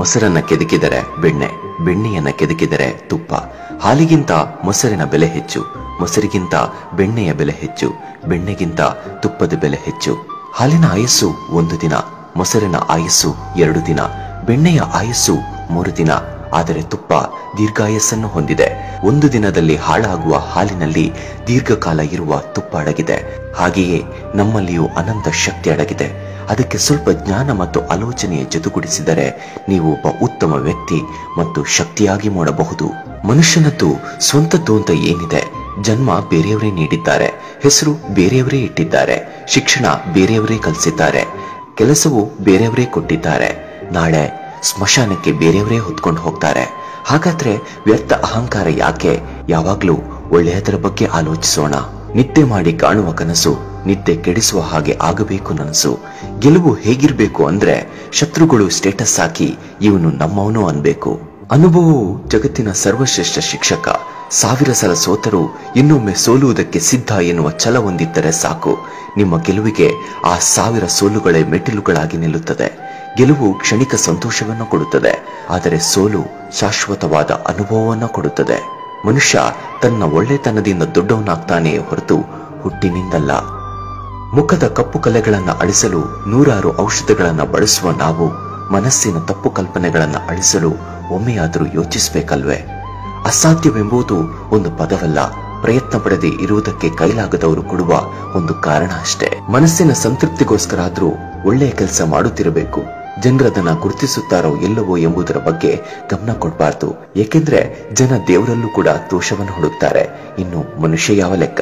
ಮೊಸರನ್ನ ಕೆದಕಿದರೆ ಬೆಣ್ಣೆ ಬೆಣ್ಣೆಯನ್ನ ಕೆದಕಿದರೆ ತುಪ್ಪ ಹಾಲಿಗಿಂತ ಮೊಸರಿನ ಬೆಲೆ ಹೆಚ್ಚು ಮೊಸರಿಗಿಂತ ಬೆಣ್ಣೆಯ ಬೆಲೆ ಹೆಚ್ಚು ಬೆಣ್ಣೆಗಿಂತ ತುಪ್ಪದ ಬೆಲೆ ಹೆಚ್ಚು ಹಾಲಿನ ಆಯಸ್ಸು ಒಂದು ದಿನ ಮೊಸರಿನ ಆಯಸ್ಸು ಎರಡು ದಿನ ಬೆಣ್ಣೆಯ ಆಯಸ್ಸು ಮೂರು ದಿನ ಆದರೆ ತುಪ್ಪ ದೀರ್ಘಾಯಸ್ಸನ್ನು ಹೊಂದಿದೆ ಒಂದು ದಿನದಲ್ಲಿ ಹಾಳಾಗುವ ಹಾಲಿನಲ್ಲಿ ದೀರ್ಘಕಾಲ ಇರುವ ತುಪ್ಪ ಅಡಗಿದೆ ಹಾಗೆಯೇ ನಮ್ಮಲ್ಲಿಯೂ ಅನಂತ ಶಕ್ತಿ ಅಡಗಿದೆ ಅದಕ್ಕೆ ಸ್ವಲ್ಪ ಜ್ಞಾನ ಮತ್ತು ಆಲೋಚನೆಯ ಜೊತೆಗೂಡಿಸಿದರೆ ನೀವು ಒಬ್ಬ ಉತ್ತಮ ವ್ಯಕ್ತಿ ಮತ್ತು ಶಕ್ತಿಯಾಗಿ ಮಾಡಬಹುದು ಮನುಷ್ಯನದ್ದು ಸ್ವಂತದ್ದು ಅಂತ ಏನಿದೆ ಜನ್ಮ ಬೇರೆಯವರೇ ನೀಡಿದ್ದಾರೆ ಹೆಸರು ಬೇರೆಯವರೇ ಇಟ್ಟಿದ್ದಾರೆ ಶಿಕ್ಷಣ ಬೇರೆಯವರೇ ಕಲಿಸಿದ್ದಾರೆ ಕೆಲಸವು ಬೇರೆಯವರೇ ಕೊಟ್ಟಿದ್ದಾರೆ ನಾಳೆ ಸ್ಮಶಾನಕ್ಕೆ ಬೇರೆಯವರೇ ಹೊತ್ಕೊಂಡು ಹೋಗ್ತಾರೆ ಹಾಗಾದ್ರೆ ವ್ಯರ್ಥ ಅಹಂಕಾರ ಯಾಕೆ ಯಾವಾಗ್ಲೂ ಒಳ್ಳೆಯದರ ಬಗ್ಗೆ ಆಲೋಚಿಸೋಣ ನಿದ್ದೆ ಮಾಡಿ ಕಾಣುವ ಕನಸು ನಿದ್ದೆ ಕೆಡಿಸುವ ಹಾಗೆ ಆಗಬೇಕು ನನಸು ಗೆಲುವು ಹೇಗಿರ್ಬೇಕು ಅಂದ್ರೆ ಶತ್ರುಗಳು ಸ್ಟೇಟಸ್ ಹಾಕಿ ಇವನು ನಮ್ಮವನು ಅನ್ಬೇಕು ಅನುಭವವು ಜಗತ್ತಿನ ಸರ್ವಶ್ರೇಷ್ಠ ಶಿಕ್ಷಕ ಸಾವಿರ ಸಲ ಸೋತರೂ ಇನ್ನೊಮ್ಮೆ ಸೋಲುವುದಕ್ಕೆ ಸಿದ್ಧ ಎನ್ನುವ ಛಲ ಹೊಂದಿದ್ದರೆ ಸಾಕು ನಿಮ್ಮ ಗೆಲುವಿಗೆ ಆ ಸಾವಿರ ಸೋಲುಗಳೇ ಮೆಟ್ಟಿಲುಗಳಾಗಿ ನಿಲ್ಲುತ್ತದೆ ಗೆಲುವು ಕ್ಷಣಿಕ ಸಂತೋಷವನ್ನು ಕೊಡುತ್ತದೆ ಆದರೆ ಸೋಲು ಶಾಶ್ವತವಾದ ಅನುಭವವನ್ನು ಕೊಡುತ್ತದೆ ಮನುಷ್ಯ ತನ್ನ ಒಳ್ಳೆತನದಿಂದ ದೊಡ್ಡವನಾಗ್ತಾನೆಯೇ ಹೊರತು ಹುಟ್ಟಿನಿಂದಲ್ಲ ಮುಖದ ಕಪ್ಪು ಕಲೆಗಳನ್ನು ಅಳಿಸಲು ನೂರಾರು ಔಷಧಗಳನ್ನು ಬಳಸುವ ನಾವು ಮನಸ್ಸಿನ ತಪ್ಪು ಕಲ್ಪನೆಗಳನ್ನು ಅಳಿಸಲು ಒಮ್ಮೆಯಾದರೂ ಯೋಚಿಸಬೇಕಲ್ವೇ ಅಸಾಧ್ಯವೆಂಬುದು ಒಂದು ಪದವಲ್ಲ ಪ್ರಯತ್ನ ಪಡದೆ ಇರುವುದಕ್ಕೆ ಕೈಲಾಗದವರು ಕೊಡುವ ಒಂದು ಕಾರಣ ಅಷ್ಟೇ ಮನಸ್ಸಿನ ಸಂತೃಪ್ತಿಗೋಸ್ಕರ ಆದ್ರೂ ಒಳ್ಳೆಯ ಕೆಲಸ ಮಾಡುತ್ತಿರಬೇಕು ಜನರದನ್ನ ಗುರುತಿಸುತ್ತಾರೋ ಎಲ್ಲವೋ ಎಂಬುದರ ಬಗ್ಗೆ ಗಮನ ಕೊಡಬಾರ್ದು ಏಕೆಂದ್ರೆ ಜನ ದೇವರಲ್ಲೂ ಕೂಡ ದೋಷವನ್ನು ಹುಡುಕ್ತಾರೆ ಇನ್ನು ಮನುಷ್ಯ ಯಾವ ಲೆಕ್ಕ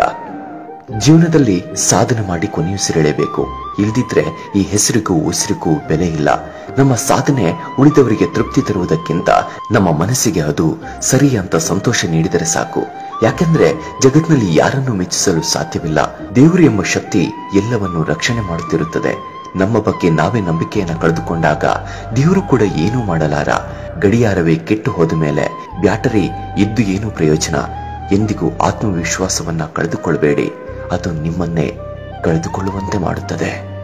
ಜೀವನದಲ್ಲಿ ಸಾಧನೆ ಮಾಡಿ ಕೊನೆಯುಸಿರೆಳೆಬೇಕು ಇಲ್ದಿದ್ರೆ ಈ ಹೆಸರಿಗೂ ಉಸಿರಿಗೂ ಬೆಲೆ ಇಲ್ಲ ನಮ್ಮ ಸಾಧನೆ ಉಳಿದವರಿಗೆ ತೃಪ್ತಿ ತರುವುದಕ್ಕಿಂತ ನಮ್ಮ ಮನಸ್ಸಿಗೆ ಅದು ಸರಿ ಅಂತ ಸಂತೋಷ ನೀಡಿದರೆ ಸಾಕು ಯಾಕೆಂದ್ರೆ ಜಗತ್ನಲ್ಲಿ ಯಾರನ್ನು ಮೆಚ್ಚಿಸಲು ಸಾಧ್ಯವಿಲ್ಲ ದೇವರು ಎಂಬ ಶಕ್ತಿ ಎಲ್ಲವನ್ನು ರಕ್ಷಣೆ ಮಾಡುತ್ತಿರುತ್ತದೆ ನಮ್ಮ ಬಗ್ಗೆ ನಾವೇ ನಂಬಿಕೆಯನ್ನ ಕಳೆದುಕೊಂಡಾಗ ದೇವರು ಕೂಡ ಏನೂ ಮಾಡಲಾರ ಗಡಿಯಾರವೇ ಕೆಟ್ಟು ಹೋದ ಮೇಲೆ ಬ್ಯಾಟರಿ ಇದ್ದು ಏನೂ ಪ್ರಯೋಜನ ಎಂದಿಗೂ ಆತ್ಮವಿಶ್ವಾಸವನ್ನ ಕಳೆದುಕೊಳ್ಳಬೇಡಿ ಅದು ನಿಮ್ಮನ್ನೇ ಕಳೆದುಕೊಳ್ಳುವಂತೆ ಮಾಡುತ್ತದೆ